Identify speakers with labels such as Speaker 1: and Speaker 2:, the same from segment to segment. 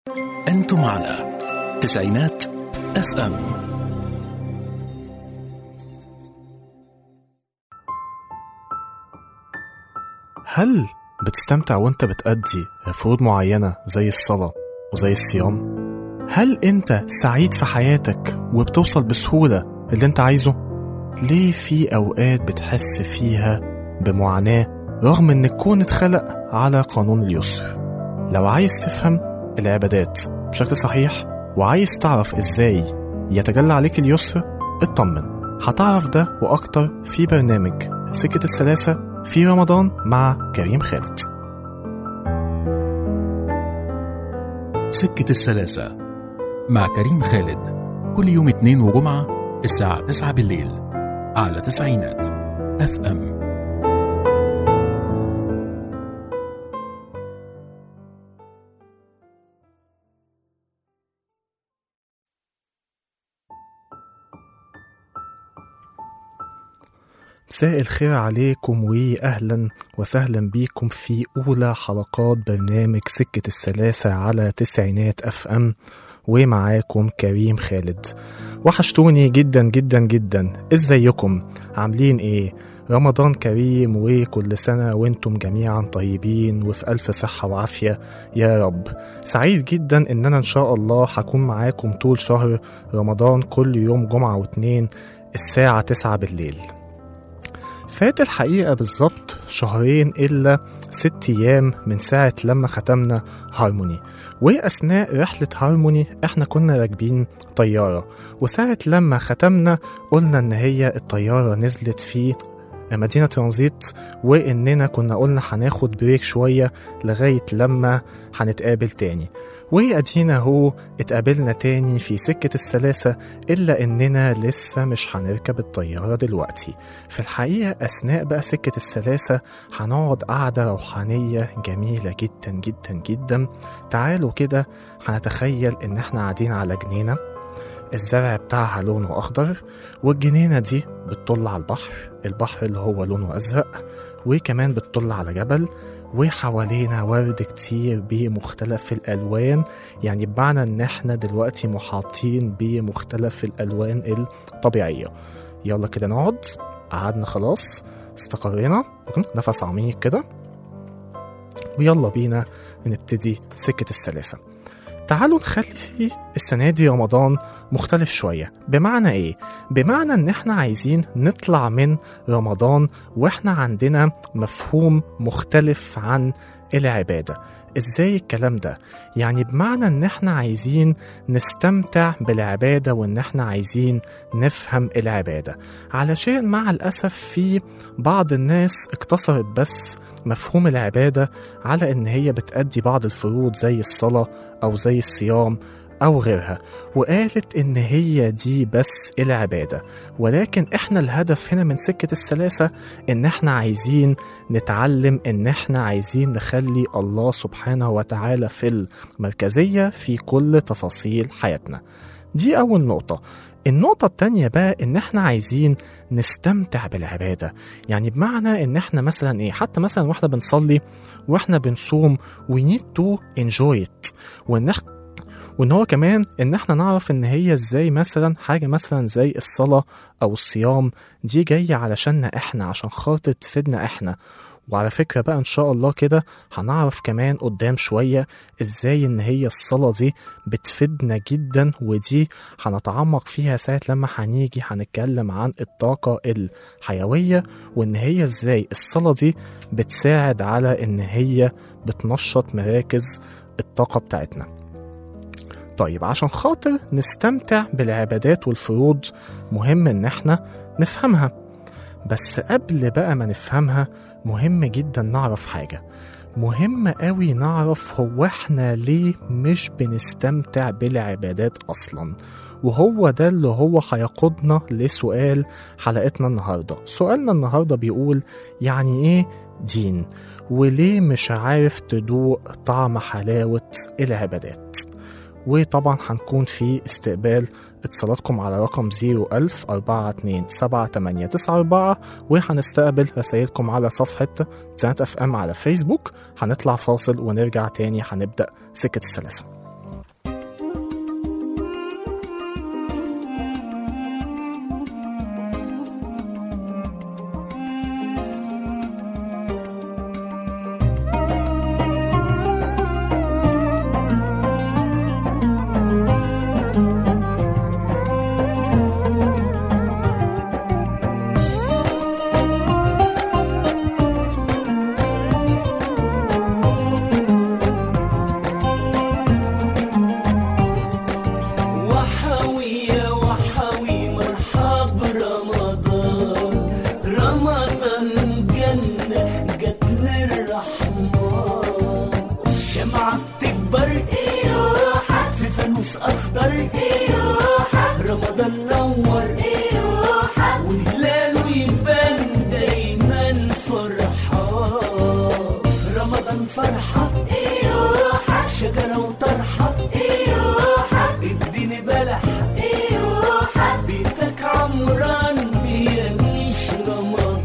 Speaker 1: أنتم على تسعينات اف ام
Speaker 2: هل بتستمتع وانت بتأدي فروض معينة زي الصلاة وزي الصيام؟ هل انت سعيد في حياتك وبتوصل بسهولة اللي انت عايزه؟ ليه في أوقات بتحس فيها بمعاناة رغم ان الكون اتخلق على قانون اليسر؟ لو عايز تفهم العبادات بشكل صحيح وعايز تعرف ازاي يتجلى عليك اليسر اطمن هتعرف ده وأكتر في برنامج سكة السلاسة في رمضان مع كريم خالد
Speaker 1: سكة السلاسة مع كريم خالد كل يوم اثنين وجمعة الساعة 9 بالليل على تسعينات اف ام
Speaker 2: مساء الخير عليكم واهلا وسهلا بيكم في اولى حلقات برنامج سكة السلاسة على تسعينات اف ام ومعاكم كريم خالد وحشتوني جدا جدا جدا ازيكم عاملين ايه رمضان كريم وكل سنة وانتم جميعا طيبين وفي ألف صحة وعافية يا رب سعيد جدا ان انا ان شاء الله هكون معاكم طول شهر رمضان كل يوم جمعة واتنين الساعة تسعة بالليل فات الحقيقة بالظبط شهرين إلا ست أيام من ساعة لما ختمنا هارموني وأثناء رحلة هارموني إحنا كنا راكبين طيارة وساعة لما ختمنا قلنا إن هي الطيارة نزلت في مدينة ترانزيت وإننا كنا قلنا هناخد بريك شوية لغاية لما هنتقابل تاني وأدينا هو اتقابلنا تاني في سكة السلاسة إلا إننا لسه مش هنركب الطيارة دلوقتي في الحقيقة أثناء بقى سكة السلاسة هنقعد قعدة روحانية جميلة جدا جدا جدا تعالوا كده هنتخيل إن احنا قاعدين على جنينة الزرع بتاعها لونه أخضر والجنينة دي بتطل على البحر البحر اللي هو لونه أزرق وكمان بتطل على جبل وحوالينا ورد كتير بمختلف الألوان يعني بمعنى إن إحنا دلوقتي محاطين بمختلف الألوان الطبيعية يلا كده نقعد قعدنا خلاص استقرينا نفس عميق كده ويلا بينا نبتدي سكة السلاسة تعالوا نخلي السنة دي رمضان مختلف شوية بمعنى ايه؟ بمعنى ان احنا عايزين نطلع من رمضان واحنا عندنا مفهوم مختلف عن العبادة ازاي الكلام ده؟ يعني بمعنى ان احنا عايزين نستمتع بالعبادة وان احنا عايزين نفهم العبادة علشان مع الأسف في بعض الناس اقتصرت بس مفهوم العبادة على ان هي بتأدي بعض الفروض زي الصلاة أو زي الصيام أو غيرها وقالت إن هي دي بس العبادة ولكن إحنا الهدف هنا من سكة السلاسة إن إحنا عايزين نتعلم إن إحنا عايزين نخلي الله سبحانه وتعالى في المركزية في كل تفاصيل حياتنا دي أول نقطة النقطة التانية بقى إن إحنا عايزين نستمتع بالعبادة يعني بمعنى إن إحنا مثلا إيه حتى مثلا وإحنا بنصلي وإحنا بنصوم we need to enjoy it وإن إحنا وان هو كمان ان احنا نعرف ان هي ازاي مثلا حاجه مثلا زي الصلاه او الصيام دي جايه علشاننا احنا عشان خاطر تفيدنا احنا وعلى فكرة بقى إن شاء الله كده هنعرف كمان قدام شوية إزاي إن هي الصلاة دي بتفيدنا جدا ودي هنتعمق فيها ساعة لما هنيجي هنتكلم عن الطاقة الحيوية وإن هي إزاي الصلاة دي بتساعد على إن هي بتنشط مراكز الطاقة بتاعتنا طيب عشان خاطر نستمتع بالعبادات والفروض مهم ان احنا نفهمها بس قبل بقى ما نفهمها مهم جدا نعرف حاجة مهم قوي نعرف هو احنا ليه مش بنستمتع بالعبادات اصلا وهو ده اللي هو هيقودنا لسؤال حلقتنا النهاردة سؤالنا النهاردة بيقول يعني ايه دين وليه مش عارف تدوق طعم حلاوة العبادات وطبعا هنكون في استقبال اتصالاتكم على رقم 01000 427 وهنستقبل رسائلكم على صفحة تسعة اف ام على فيسبوك هنطلع فاصل ونرجع تاني هنبدأ سكة السلاسة
Speaker 3: بتكبر في فانوس اخضر رمضان نور وهلاله يبان دايما فرحان رمضان فرحة شجرة وطرحة اديني بلح بيتك عمران بيعيش رمضان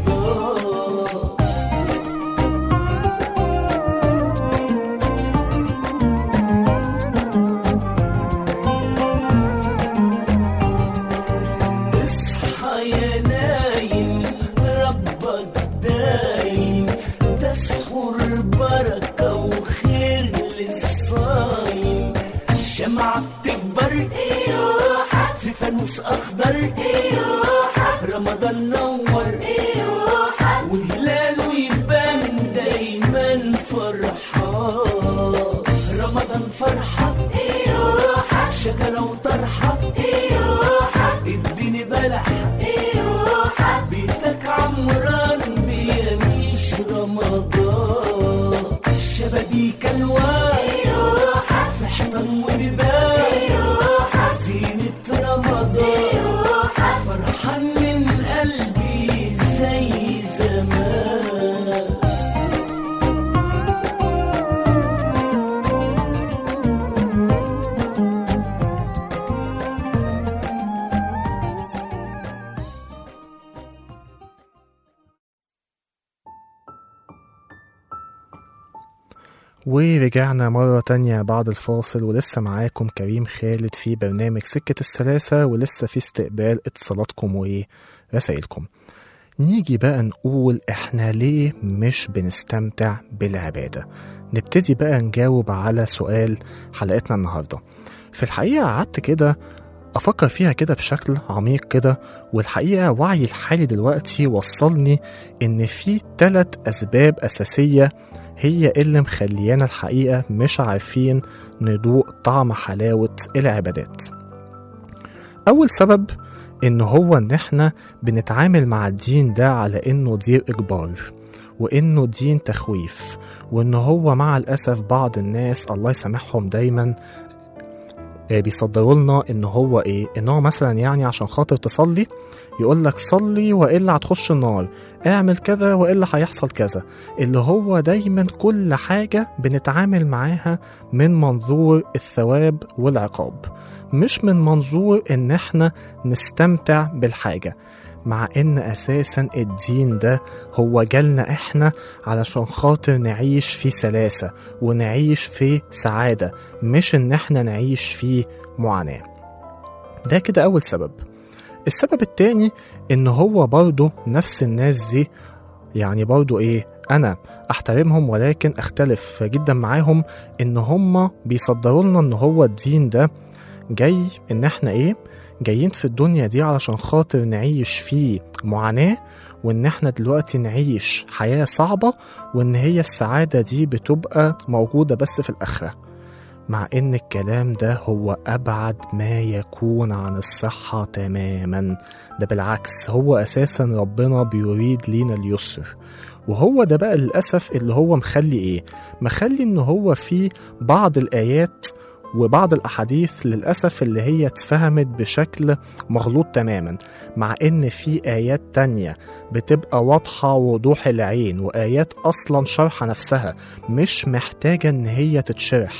Speaker 3: اصحى يا نايم ربك دايم تسحر بركة وخير للصايم شمعة بتكبر في فانوس أخضر رمضان نور وهلاله يبان دايما فرحان رمضان فرحة شجرة وطرحة اديني بلح بيتك عمران بيعيش رمضان شبابيك الوان في حيطان وبيبان زينة رمضان فرحان من قلبي زي زمان
Speaker 2: ورجعنا مرة تانية بعد الفاصل ولسه معاكم كريم خالد في برنامج سكة السلاسة ولسه في استقبال اتصالاتكم ورسائلكم نيجي بقى نقول احنا ليه مش بنستمتع بالعبادة نبتدي بقى نجاوب على سؤال حلقتنا النهاردة في الحقيقة قعدت كده أفكر فيها كده بشكل عميق كده والحقيقة وعي الحالي دلوقتي وصلني إن في تلات أسباب أساسية هي اللي مخليانا الحقيقة مش عارفين ندوق طعم حلاوة العبادات أول سبب إن هو إن إحنا بنتعامل مع الدين ده على إنه دين إجبار وإنه دين تخويف وإن هو مع الأسف بعض الناس الله يسامحهم دايما آه، بيصدروا لنا ان هو ايه ان هو مثلا يعني عشان خاطر تصلي يقول لك صلي والا هتخش النار اعمل كذا والا هيحصل كذا اللي هو دايما كل حاجه بنتعامل معاها من منظور الثواب والعقاب مش من منظور ان احنا نستمتع بالحاجه مع ان اساسا الدين ده هو جالنا احنا علشان خاطر نعيش في سلاسه ونعيش في سعاده مش ان احنا نعيش في معاناه ده كده اول سبب السبب التاني ان هو برضه نفس الناس دي يعني برضه ايه انا احترمهم ولكن اختلف جدا معاهم ان هم بيصدروا لنا ان هو الدين ده جاي ان احنا ايه جايين في الدنيا دي علشان خاطر نعيش في معاناة وان احنا دلوقتي نعيش حياة صعبة وان هي السعادة دي بتبقى موجودة بس في الآخرة مع ان الكلام ده هو ابعد ما يكون عن الصحة تماما ده بالعكس هو اساسا ربنا بيريد لينا اليسر وهو ده بقى للأسف اللي هو مخلي ايه مخلي ان هو في بعض الآيات وبعض الأحاديث للأسف اللي هي اتفهمت بشكل مغلوط تماما مع إن في آيات تانية بتبقى واضحة وضوح العين وآيات أصلا شرح نفسها مش محتاجة إن هي تتشرح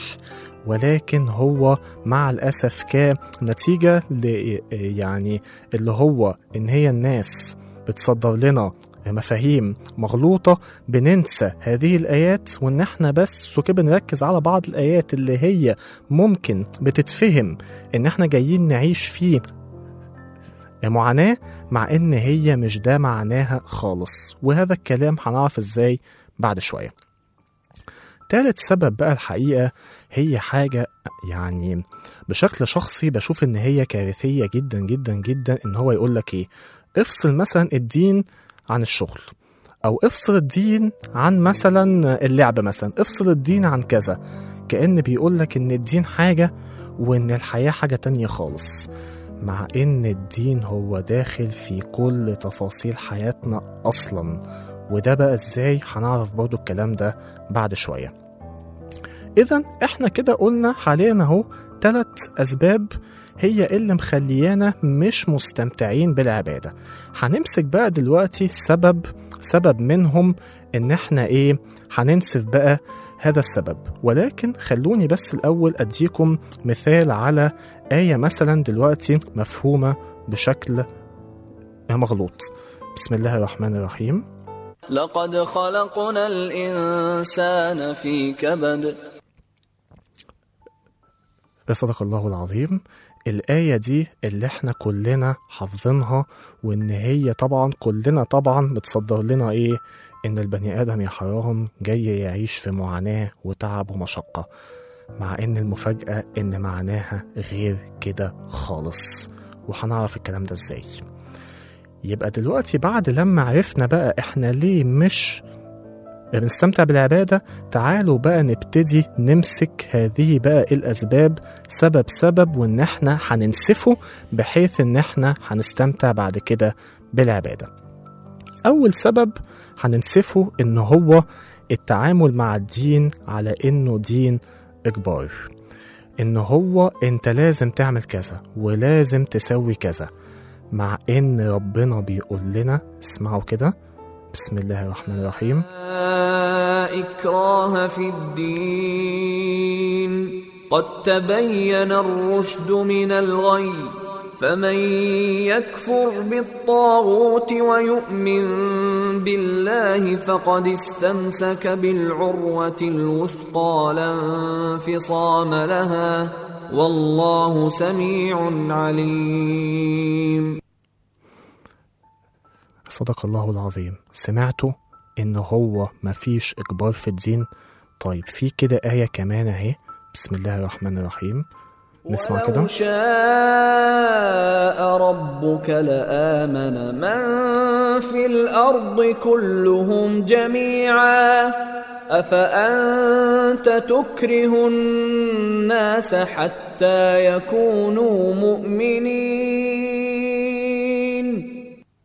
Speaker 2: ولكن هو مع الأسف كنتيجة ل يعني اللي هو إن هي الناس بتصدر لنا مفاهيم مغلوطة بننسى هذه الآيات وإن إحنا بس وكده بنركز على بعض الآيات اللي هي ممكن بتتفهم إن إحنا جايين نعيش فيه معاناة مع إن هي مش ده معناها خالص وهذا الكلام هنعرف إزاي بعد شوية تالت سبب بقى الحقيقة هي حاجة يعني بشكل شخصي بشوف إن هي كارثية جدا جدا جدا إن هو يقول لك إيه افصل مثلا الدين عن الشغل او افصل الدين عن مثلا اللعب مثلا افصل الدين عن كذا كأن بيقول لك ان الدين حاجة وان الحياة حاجة تانية خالص مع ان الدين هو داخل في كل تفاصيل حياتنا اصلا وده بقى ازاي هنعرف برضو الكلام ده بعد شوية إذا إحنا كده قلنا حاليا أهو تلات أسباب هي اللي مخليانا مش مستمتعين بالعبادة هنمسك بقى دلوقتي سبب سبب منهم إن إحنا إيه هننسف بقى هذا السبب ولكن خلوني بس الأول أديكم مثال على آية مثلا دلوقتي مفهومة بشكل مغلوط بسم الله الرحمن الرحيم
Speaker 4: لقد خلقنا الإنسان في كبد
Speaker 2: صدق الله العظيم الآية دي اللي احنا كلنا حافظينها وإن هي طبعا كلنا طبعا بتصدر لنا إيه إن البني آدم يا حرام جاي يعيش في معاناة وتعب ومشقة مع إن المفاجأة إن معناها غير كده خالص وهنعرف الكلام ده إزاي يبقى دلوقتي بعد لما عرفنا بقى إحنا ليه مش بنستمتع بالعبادة تعالوا بقى نبتدي نمسك هذه بقى الأسباب سبب سبب وإن احنا هننسفه بحيث إن احنا هنستمتع بعد كده بالعبادة أول سبب هننسفه إن هو التعامل مع الدين على إنه دين إجبار إن هو أنت لازم تعمل كذا ولازم تسوي كذا مع إن ربنا بيقول لنا اسمعوا كده بسم الله الرحمن الرحيم
Speaker 4: لا إكراه في الدين قد تبين الرشد من الغي فمن يكفر بالطاغوت ويؤمن بالله فقد استمسك بالعروة الوثقى لا انفصام لها والله سميع عليم
Speaker 2: صدق الله العظيم سمعتوا إن هو مفيش إجبار في الدين طيب في كده آية كمان أهي بسم الله الرحمن الرحيم نسمع كده
Speaker 4: ولو شاء ربك لآمن من في الأرض كلهم جميعا أفأنت تكره الناس حتى يكونوا مؤمنين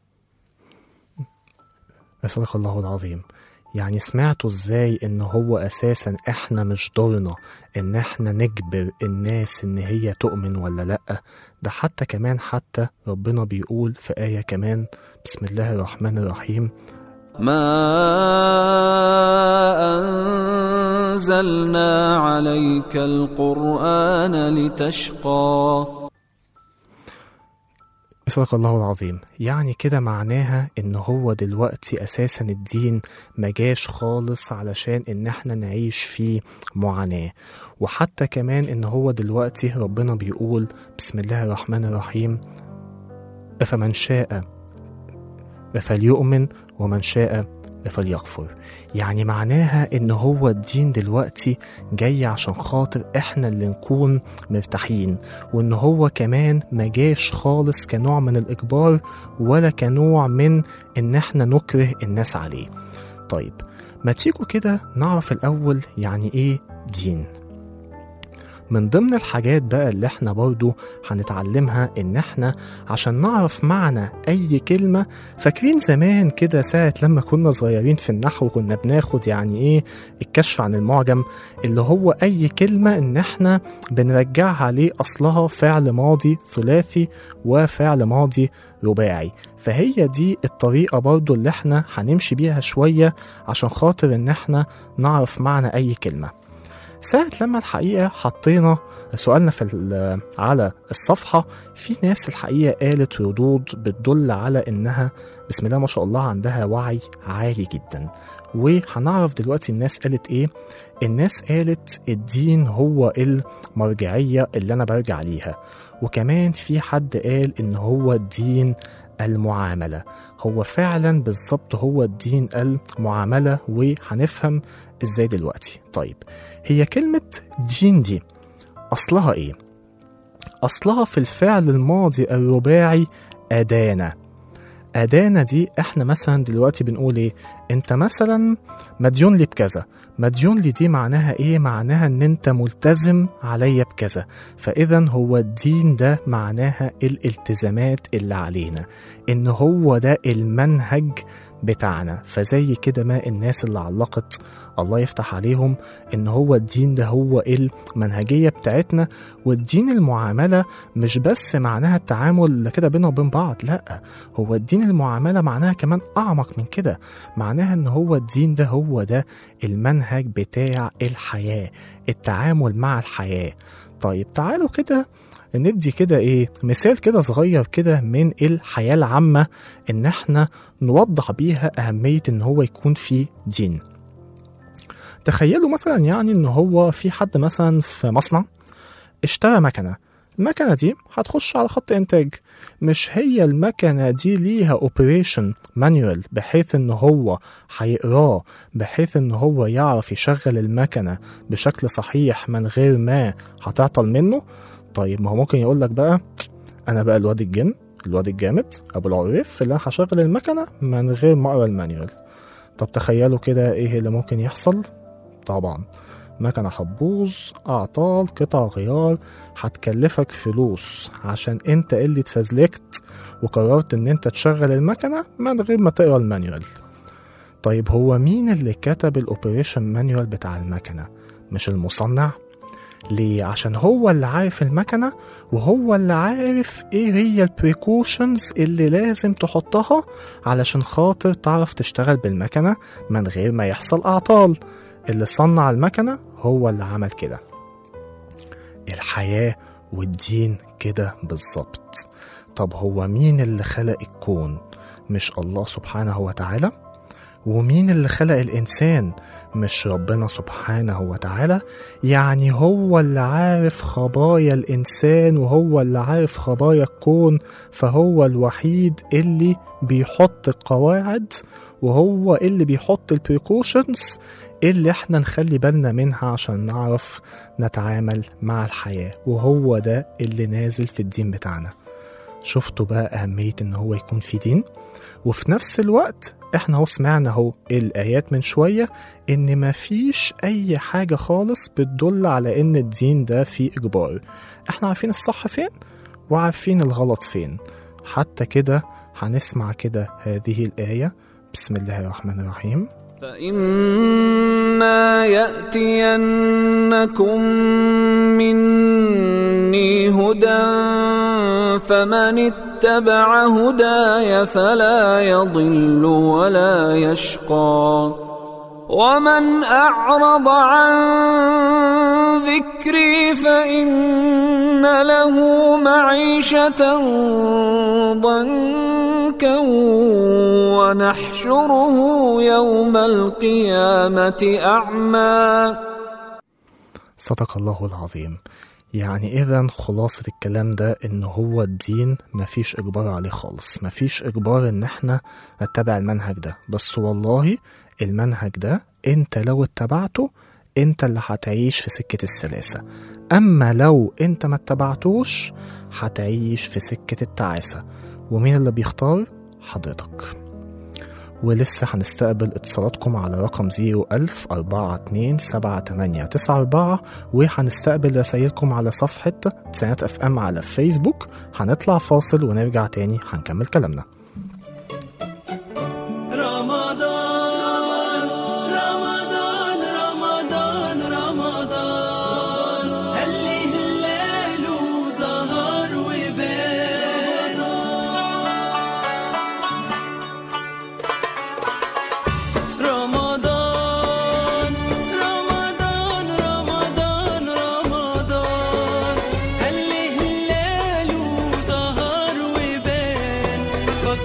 Speaker 2: صدق الله العظيم يعني سمعتوا ازاي ان هو اساسا احنا مش دورنا ان احنا نجبر الناس ان هي تؤمن ولا لا ده حتى كمان حتى ربنا بيقول في آية كمان بسم الله الرحمن الرحيم
Speaker 4: ما أنزلنا عليك القرآن لتشقى
Speaker 2: صدق الله العظيم يعني كده معناها ان هو دلوقتي اساسا الدين مجاش خالص علشان ان احنا نعيش فيه معاناة وحتى كمان ان هو دلوقتي ربنا بيقول بسم الله الرحمن الرحيم فمن شاء فليؤمن ومن شاء فليكفر يعني معناها ان هو الدين دلوقتي جاي عشان خاطر احنا اللي نكون مرتاحين وان هو كمان ما جاش خالص كنوع من الاجبار ولا كنوع من ان احنا نكره الناس عليه طيب ما تيجوا كده نعرف الاول يعني ايه دين من ضمن الحاجات بقى اللي احنا برضو هنتعلمها ان احنا عشان نعرف معنى اي كلمة فاكرين زمان كده ساعة لما كنا صغيرين في النحو كنا بناخد يعني ايه الكشف عن المعجم اللي هو اي كلمة ان احنا بنرجعها ليه اصلها فعل ماضي ثلاثي وفعل ماضي رباعي فهي دي الطريقة برضو اللي احنا هنمشي بيها شوية عشان خاطر ان احنا نعرف معنى اي كلمة ساعة لما الحقيقة حطينا سؤالنا في ال- على الصفحة في ناس الحقيقة قالت ردود بتدل على إنها بسم الله ما شاء الله عندها وعي عالي جدا وهنعرف دلوقتي الناس قالت إيه الناس قالت الدين هو المرجعية اللي أنا برجع ليها وكمان في حد قال إن هو الدين المعاملة هو فعلا بالظبط هو الدين المعاملة وهنفهم ازاي دلوقتي طيب هي كلمة دين دي أصلها إيه؟ أصلها في الفعل الماضي الرباعي أدانا أدانا دي إحنا مثلا دلوقتي بنقول إيه؟ أنت مثلا مديون لي بكذا مديون لي دي معناها إيه؟ معناها إن أنت ملتزم عليا بكذا فإذا هو الدين ده معناها الالتزامات اللي علينا إن هو ده المنهج بتاعنا فزي كده ما الناس اللي علقت الله يفتح عليهم ان هو الدين ده هو المنهجية بتاعتنا والدين المعاملة مش بس معناها التعامل كده بينا وبين بعض لا هو الدين المعاملة معناها كمان أعمق من كده معناها ان هو الدين ده هو ده المنهج بتاع الحياة التعامل مع الحياة طيب تعالوا كده ندي كده ايه مثال كده صغير كده من الحياة العامة ان احنا نوضح بيها اهمية ان هو يكون في دين تخيلوا مثلا يعني ان هو في حد مثلا في مصنع اشترى مكنة المكنة دي هتخش على خط انتاج مش هي المكنة دي ليها اوبريشن مانيوال بحيث ان هو هيقراه بحيث ان هو يعرف يشغل المكنة بشكل صحيح من غير ما هتعطل منه طيب ما هو ممكن يقول لك بقى انا بقى الواد الجن الواد الجامد ابو العريف اللي انا هشغل المكنه من غير ما اقرا المانيوال طب تخيلوا كده ايه اللي ممكن يحصل طبعا مكنة هتبوظ أعطال قطع غيار هتكلفك فلوس عشان انت اللي اتفزلكت وقررت ان انت تشغل المكنة من غير ما تقرا المانيوال طيب هو مين اللي كتب الاوبريشن مانيوال بتاع المكنة مش المصنع ليه عشان هو اللي عارف المكنة وهو اللي عارف ايه هي البريكوشنز اللي لازم تحطها علشان خاطر تعرف تشتغل بالمكنة من غير ما يحصل أعطال اللي صنع المكنة هو اللي عمل كده الحياة والدين كده بالظبط طب هو مين اللي خلق الكون مش الله سبحانه وتعالى ومين اللي خلق الإنسان مش ربنا سبحانه وتعالى يعني هو اللي عارف خبايا الإنسان وهو اللي عارف خبايا الكون فهو الوحيد اللي بيحط القواعد وهو اللي بيحط البريكوشنز اللي احنا نخلي بالنا منها عشان نعرف نتعامل مع الحياة وهو ده اللي نازل في الدين بتاعنا شفتوا بقى أهمية إن هو يكون في دين وفي نفس الوقت احنا هو سمعنا اهو الآيات من شوية إن مفيش أي حاجة خالص بتدل على إن الدين ده فيه إجبار احنا عارفين الصح فين وعارفين الغلط فين حتى كده هنسمع كده هذه الآية بسم الله الرحمن الرحيم
Speaker 4: فإما يأتينكم مني هدى فمن اتبع هداي فلا يضل ولا يشقى ومن أعرض عن ذكري فإن له معيشة ضنكا ونحشره يوم القيامة أعمى
Speaker 2: صدق الله العظيم يعني إذا خلاصة الكلام ده إن هو الدين مفيش إجبار عليه خالص مفيش إجبار إن إحنا نتبع المنهج ده بس والله المنهج ده أنت لو اتبعته أنت اللي هتعيش في سكة السلاسة أما لو أنت ما اتبعتوش هتعيش في سكة التعاسة ومين اللي بيختار حضرتك ولسه هنستقبل اتصالاتكم على رقم 01000 42 78 94 وهنستقبل رسايلكم على صفحة تسعينات اف ام على فيسبوك هنطلع فاصل ونرجع تاني هنكمل كلامنا
Speaker 3: رمضان رمضان رمضان رمضان هل هلال وزهر وبان رمضان رمضان رمضان رمضان هل هلال وزهر وبان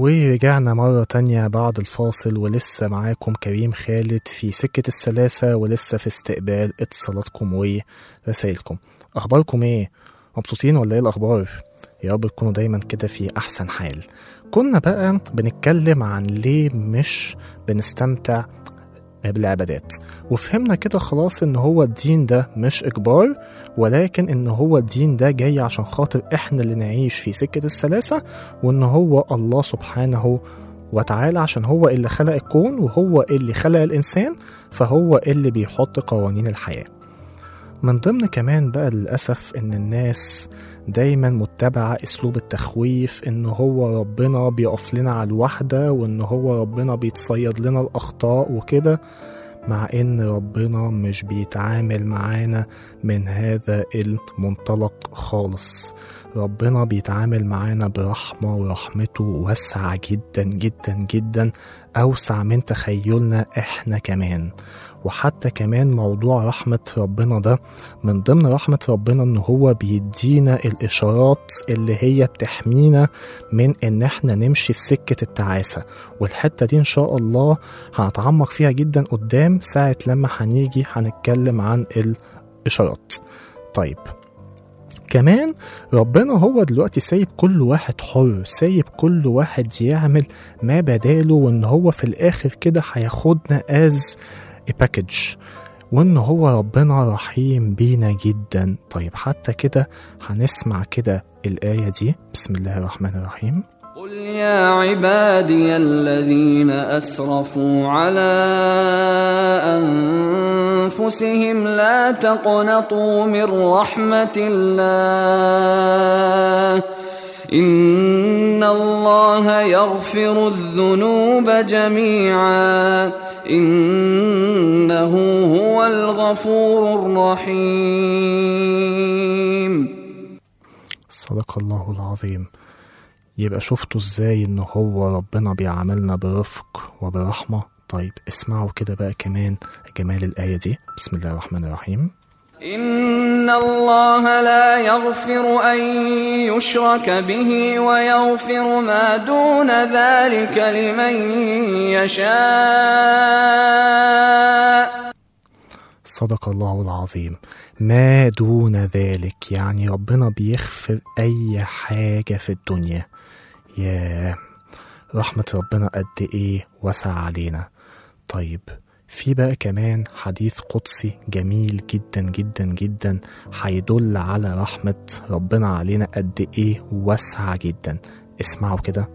Speaker 2: ورجعنا مرة تانية بعد الفاصل ولسه معاكم كريم خالد في سكة السلاسة ولسه في استقبال اتصالاتكم ورسائلكم أخباركم إيه؟ مبسوطين ولا إيه الأخبار؟ يا رب تكونوا دايما كده في أحسن حال كنا بقى بنتكلم عن ليه مش بنستمتع بالعبادات وفهمنا كده خلاص ان هو الدين ده مش اجبار ولكن ان هو الدين ده جاي عشان خاطر احنا اللي نعيش في سكة السلاسة وان هو الله سبحانه وتعالى عشان هو اللي خلق الكون وهو اللي خلق الانسان فهو اللي بيحط قوانين الحياة من ضمن كمان بقى للأسف إن الناس دايما متبعة أسلوب التخويف إن هو ربنا بيقف لنا على الوحدة وإن هو ربنا بيتصيد لنا الأخطاء وكده مع إن ربنا مش بيتعامل معانا من هذا المنطلق خالص ربنا بيتعامل معانا برحمة ورحمته واسعة جدا جدا جدا أوسع من تخيلنا إحنا كمان وحتى كمان موضوع رحمة ربنا ده من ضمن رحمة ربنا إن هو بيدينا الإشارات اللي هي بتحمينا من إن إحنا نمشي في سكة التعاسة والحتة دي إن شاء الله هنتعمق فيها جدا قدام ساعة لما هنيجي هنتكلم عن الإشارات طيب كمان ربنا هو دلوقتي سايب كل واحد حر سايب كل واحد يعمل ما بداله وان هو في الاخر كده هياخدنا از باكج وان هو ربنا رحيم بينا جدا طيب حتى كده هنسمع كده الآية دي بسم الله الرحمن الرحيم
Speaker 4: قل يا عبادي الذين أسرفوا على أنفسهم لا تقنطوا من رحمة الله إن الله يغفر الذنوب جميعا إنه هو الغفور الرحيم
Speaker 2: صدق الله العظيم يبقى شفتوا ازاي ان هو ربنا بيعاملنا برفق وبرحمة طيب اسمعوا كده بقى كمان جمال الآية دي بسم الله الرحمن الرحيم
Speaker 4: إن الله لا يغفر أن يشرك به ويغفر ما دون ذلك لمن يشاء
Speaker 2: صدق الله العظيم ما دون ذلك يعني ربنا بيغفر أي حاجة في الدنيا يا رحمة ربنا قد إيه وسع علينا طيب في بقى كمان حديث قدسي جميل جدا جدا جدا هيدل على رحمة ربنا علينا قد إيه واسعة جدا اسمعوا كده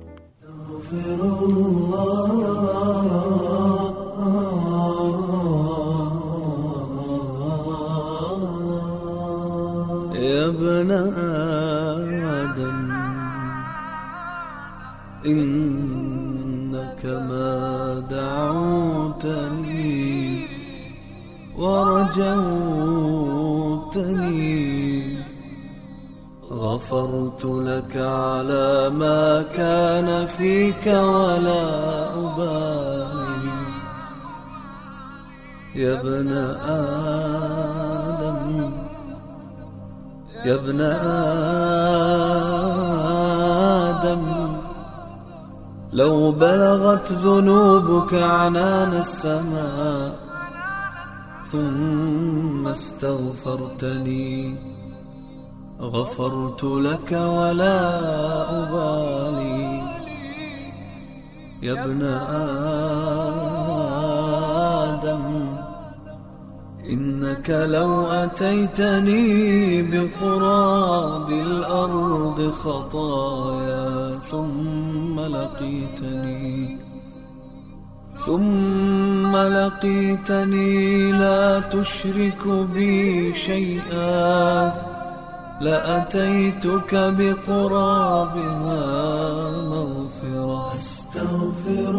Speaker 4: يا ابن آدم إنك ما دعوتني ورجوتني غفرت لك على ما كان فيك ولا أبالي يا ابن آدم يا ابن آدم لو بلغت ذنوبك عنان السماء ثم استغفرتني غفرت لك ولا أبالي يا ابن آدم إنك لو أتيتني بقراب الأرض خطايا ثم لقيتني ثم لقيتني لا تشرك بي شيئا لأتيتك بقرابها مغفرة أستغفر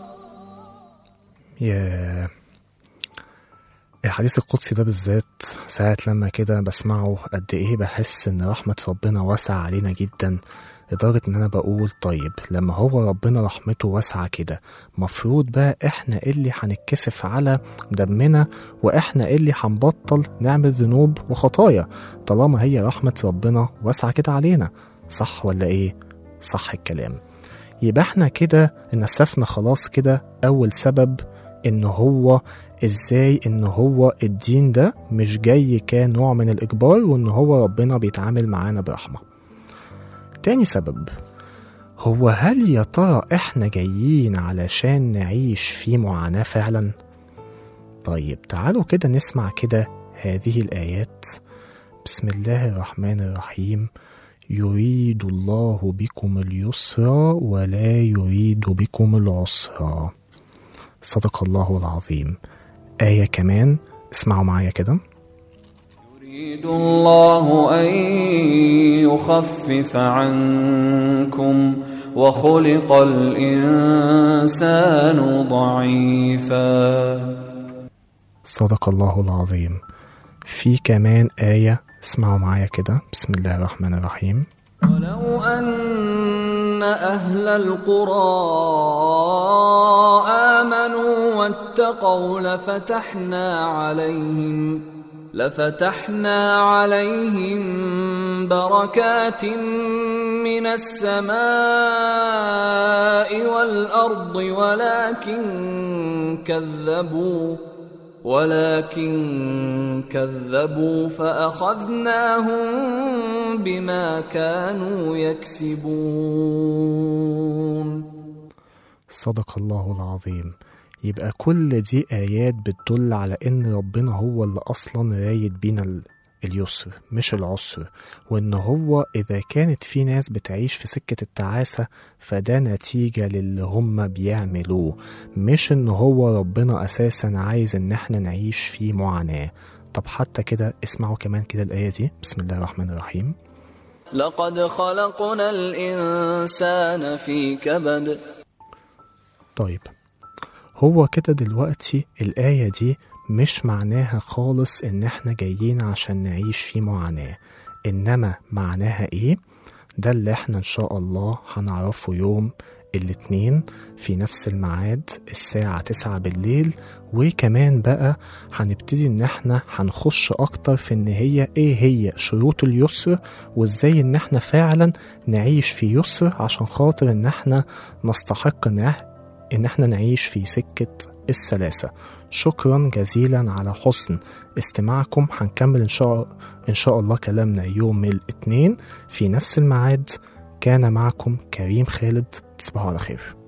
Speaker 2: يا الحديث القدسي ده بالذات ساعة لما كده بسمعه قد ايه بحس ان رحمة ربنا واسعة علينا جدا لدرجة ان انا بقول طيب لما هو ربنا رحمته واسعة كده مفروض بقى احنا اللي هنتكسف على دمنا واحنا اللي هنبطل نعمل ذنوب وخطايا طالما هي رحمة ربنا واسعة كده علينا صح ولا ايه؟ صح الكلام يبقى احنا كده نسفنا خلاص كده اول سبب ان هو ازاي ان هو الدين ده مش جاي كنوع من الاجبار وان هو ربنا بيتعامل معانا برحمه تاني سبب هو هل يا ترى احنا جايين علشان نعيش في معاناه فعلا طيب تعالوا كده نسمع كده هذه الايات بسم الله الرحمن الرحيم يريد الله بكم اليسر ولا يريد بكم العسر صدق الله العظيم آية كمان اسمعوا معايا كده
Speaker 4: يريد الله أن يخفف عنكم وخلق الإنسان ضعيفا
Speaker 2: صدق الله العظيم في كمان آية اسمعوا معايا كده بسم الله الرحمن الرحيم
Speaker 4: ولو أن أهل القرى آمنوا واتقوا لفتحنا عليهم لفتحنا عليهم بركات من السماء والأرض ولكن كذبوا ولكن كذبوا فأخذناهم بما كانوا يكسبون
Speaker 2: صدق الله العظيم يبقى كل دي آيات بتدل على إن ربنا هو اللي أصلا رايد بينا ال- اليسر مش العسر وإن هو إذا كانت في ناس بتعيش في سكة التعاسة فده نتيجة للي هم بيعملوه مش إن هو ربنا أساسا عايز إن إحنا نعيش في معاناة طب حتى كده اسمعوا كمان كده الآية دي بسم الله الرحمن الرحيم
Speaker 4: لقد خلقنا الإنسان في كبد
Speaker 2: طيب هو كده دلوقتي الآية دي مش معناها خالص إن إحنا جايين عشان نعيش في معاناة إنما معناها إيه؟ ده اللي إحنا إن شاء الله هنعرفه يوم الاتنين في نفس الميعاد الساعة تسعة بالليل وكمان بقى هنبتدي إن إحنا هنخش أكتر في إن هي إيه هي شروط اليسر وإزاي إن إحنا فعلا نعيش في يسر عشان خاطر إن إحنا نستحق إن إح- إن إحنا نعيش في سكة السلاسة شكرا جزيلا على حسن استماعكم هنكمل إن شاء إن شاء الله كلامنا يوم الاثنين في نفس الميعاد كان معكم كريم خالد تصبحوا على خير